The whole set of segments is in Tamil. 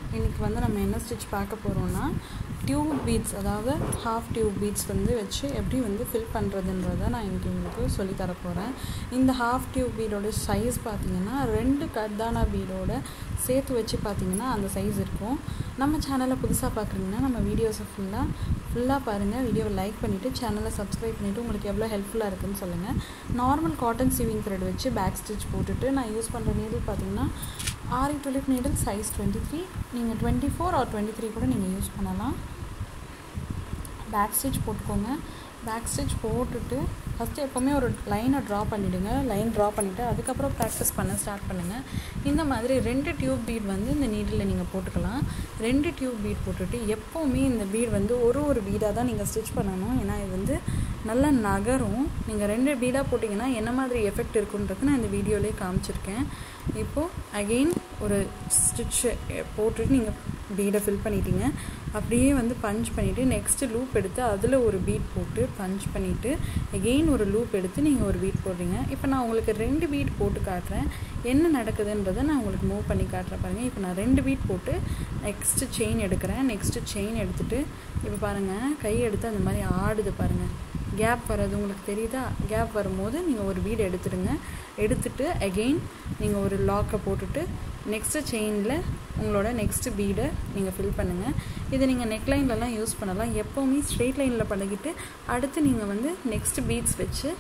இன்றைக்கி வந்து நம்ம என்ன ஸ்டிச் பார்க்க போகிறோம்னா டியூப் பீட்ஸ் அதாவது ஹாஃப் டியூப் பீட்ஸ் வந்து வச்சு எப்படி வந்து ஃபில் பண்ணுறதுன்றதை நான் இன்றைக்கி உங்களுக்கு சொல்லித் தர போகிறேன் இந்த ஹாஃப் டியூப் பீடோட சைஸ் பார்த்தீங்கன்னா ரெண்டு கர்தானா பீடோட சேர்த்து வச்சு பார்த்தீங்கன்னா அந்த சைஸ் இருக்கும் நம்ம சேனலை புதுசாக பார்க்குறீங்கன்னா நம்ம வீடியோஸை ஃபுல்லாக ஃபுல்லாக பாருங்கள் வீடியோவை லைக் பண்ணிவிட்டு சேனலை சப்ஸ்கிரைப் பண்ணிவிட்டு உங்களுக்கு எவ்வளோ ஹெல்ப்ஃபுல்லாக இருக்குன்னு சொல்லுங்கள் நார்மல் காட்டன் சீவிங் த்ரெட் வச்சு பேக் ஸ்டிச் போட்டுட்டு நான் யூஸ் பண்ணுற நீடில் பார்த்தீங்கன்னா aari tulip needle size twenty three நீங்கள் twenty four or twenty three கூட நீங்கள் யூஸ் பண்ணலாம் பேக் ஸ்டிச் போட்டுக்கோங்க பேக் ஸ்டிச் போட்டுட்டு ஃபஸ்ட்டு எப்போவுமே ஒரு லைனை ட்ரா பண்ணிவிடுங்க லைன் ட்ரா பண்ணிவிட்டு அதுக்கப்புறம் ப்ராக்டிஸ் பண்ண ஸ்டார்ட் பண்ணுங்கள் இந்த மாதிரி ரெண்டு டியூப் பீட் வந்து இந்த நீடில் நீங்கள் போட்டுக்கலாம் ரெண்டு டியூப் பீட் போட்டுட்டு எப்போவுமே இந்த பீட் வந்து ஒரு ஒரு பீடாக தான் நீங்கள் ஸ்டிச் பண்ணணும் ஏன்னா இது வந்து நல்லா நகரும் நீங்கள் ரெண்டு பீடாக போட்டிங்கன்னா என்ன மாதிரி எஃபெக்ட் இருக்குன்றது நான் இந்த வீடியோலேயே காமிச்சிருக்கேன் இப்போது அகெயின் ஒரு ஸ்டிச்சு போட்டுட்டு நீங்கள் பீடை ஃபில் பண்ணிட்டீங்க அப்படியே வந்து பஞ்ச் பண்ணிவிட்டு நெக்ஸ்ட்டு லூப் எடுத்து அதில் ஒரு பீட் போட்டு பஞ்ச் பண்ணிவிட்டு எகெயின் ஒரு லூப் எடுத்து நீங்கள் ஒரு பீட் போடுறீங்க இப்போ நான் உங்களுக்கு ரெண்டு பீட் போட்டு காட்டுறேன் என்ன நடக்குதுன்றதை நான் உங்களுக்கு மூவ் பண்ணி காட்டுறேன் பாருங்கள் இப்போ நான் ரெண்டு பீட் போட்டு நெக்ஸ்ட்டு செயின் எடுக்கிறேன் நெக்ஸ்ட்டு செயின் எடுத்துகிட்டு இப்போ பாருங்கள் கை எடுத்து அந்த மாதிரி ஆடுது பாருங்கள் கேப் வர்றது உங்களுக்கு தெரியுதா கேப் வரும்போது நீங்கள் ஒரு பீடு எடுத்துடுங்க எடுத்துட்டு அகெயின் நீங்கள் ஒரு லாக்கை போட்டுட்டு நெக்ஸ்ட்டு செயினில் உங்களோட நெக்ஸ்ட்டு பீடை நீங்கள் ஃபில் பண்ணுங்கள் இதை நீங்கள் நெக்லைன்லலாம் யூஸ் பண்ணலாம் எப்போவுமே ஸ்ட்ரெயிட் லைனில் பழகிட்டு அடுத்து நீங்கள் வந்து நெக்ஸ்ட் பீட்ஸ் வச்சு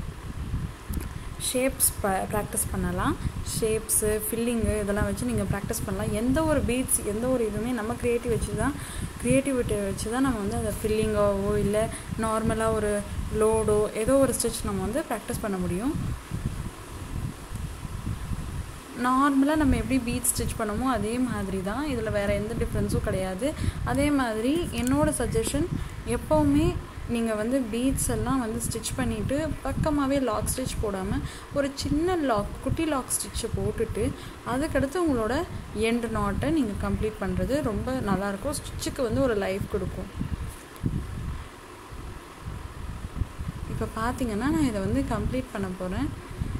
ஷேப்ஸ் ப ப்ராக்டிஸ் பண்ணலாம் ஷேப்ஸு ஃபில்லிங்கு இதெல்லாம் வச்சு நீங்கள் ப்ராக்டிஸ் பண்ணலாம் எந்த ஒரு பீட்ஸ் எந்த ஒரு இதுவுமே நம்ம க்ரியேட்டிவ் வச்சு தான் க்ரியேட்டிவிட்டி வச்சு தான் நம்ம வந்து அதை ஃபில்லிங்காவோ இல்லை நார்மலாக ஒரு லோடோ ஏதோ ஒரு ஸ்டிச் நம்ம வந்து ப்ராக்டிஸ் பண்ண முடியும் நார்மலாக நம்ம எப்படி பீட் ஸ்டிச் பண்ணமோ அதே மாதிரி தான் இதில் வேறு எந்த டிஃப்ரென்ஸும் கிடையாது அதே மாதிரி என்னோடய சஜஷன் எப்போவுமே நீங்கள் வந்து பீட்ஸ் எல்லாம் வந்து ஸ்டிச் பண்ணிவிட்டு பக்கமாகவே லாக் ஸ்டிச் போடாமல் ஒரு சின்ன லாக் குட்டி லாக் ஸ்டிச்சை போட்டுட்டு அதுக்கடுத்து உங்களோட எண்டு நாட்டை நீங்கள் கம்ப்ளீட் பண்ணுறது ரொம்ப நல்லாயிருக்கும் ஸ்டிச்சுக்கு வந்து ஒரு லைஃப் கொடுக்கும் இப்போ பார்த்தீங்கன்னா நான் இதை வந்து கம்ப்ளீட் பண்ண போகிறேன்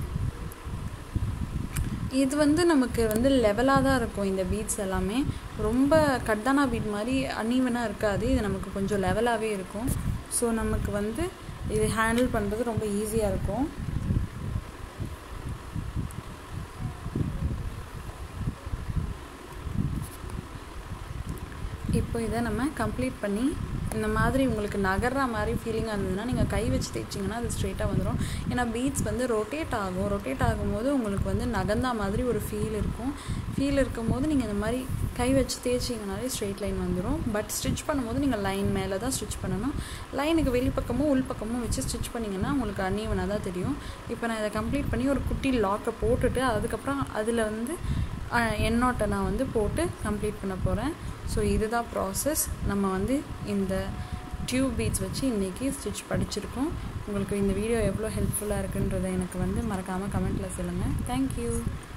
இது வந்து நமக்கு வந்து லெவலாக தான் இருக்கும் இந்த பீட்ஸ் எல்லாமே ரொம்ப கட்டானா பீட் மாதிரி அன்ஈவனாக இருக்காது இது நமக்கு கொஞ்சம் லெவலாகவே இருக்கும் ஸோ நமக்கு வந்து இது ஹேண்டில் பண்ணுறது ரொம்ப ஈஸியாக இருக்கும் இப்போ இதை நம்ம கம்ப்ளீட் பண்ணி இந்த மாதிரி உங்களுக்கு நகர்ற மாதிரி ஃபீலிங்காக இருந்ததுன்னா நீங்கள் கை வச்சு தேய்ச்சிங்கன்னா அது ஸ்ட்ரெயிட்டாக வந்துடும் ஏன்னா பீட்ஸ் வந்து ரொட்டேட் ஆகும் ரொட்டேட் ஆகும்போது உங்களுக்கு வந்து நகர்ந்தா மாதிரி ஒரு ஃபீல் இருக்கும் ஃபீல் இருக்கும்போது நீங்கள் இந்த மாதிரி கை வச்சு தேய்ச்சிங்கனாலே ஸ்ட்ரெயிட் லைன் வந்துடும் பட் ஸ்டிச் பண்ணும்போது நீங்கள் லைன் மேலே தான் ஸ்டிச் பண்ணணும் லைனுக்கு வெளிப்பக்கமும் உள்பக்கமும் வச்சு ஸ்டிச் பண்ணிங்கன்னா உங்களுக்கு அன்னீவனாக தான் தெரியும் இப்போ நான் இதை கம்ப்ளீட் பண்ணி ஒரு குட்டி லாக்கை போட்டுட்டு அதுக்கப்புறம் அதில் வந்து எண்ணோட்டை நான் வந்து போட்டு கம்ப்ளீட் பண்ண போகிறேன் ஸோ இதுதான் ப்ராசஸ் நம்ம வந்து இந்த டியூப் பீட்ஸ் வச்சு இன்றைக்கி ஸ்டிச் படிச்சிருக்கோம் உங்களுக்கு இந்த வீடியோ எவ்வளோ ஹெல்ப்ஃபுல்லாக இருக்குன்றதை எனக்கு வந்து மறக்காமல் கமெண்ட்டில் சொல்லுங்கள் தேங்க்யூ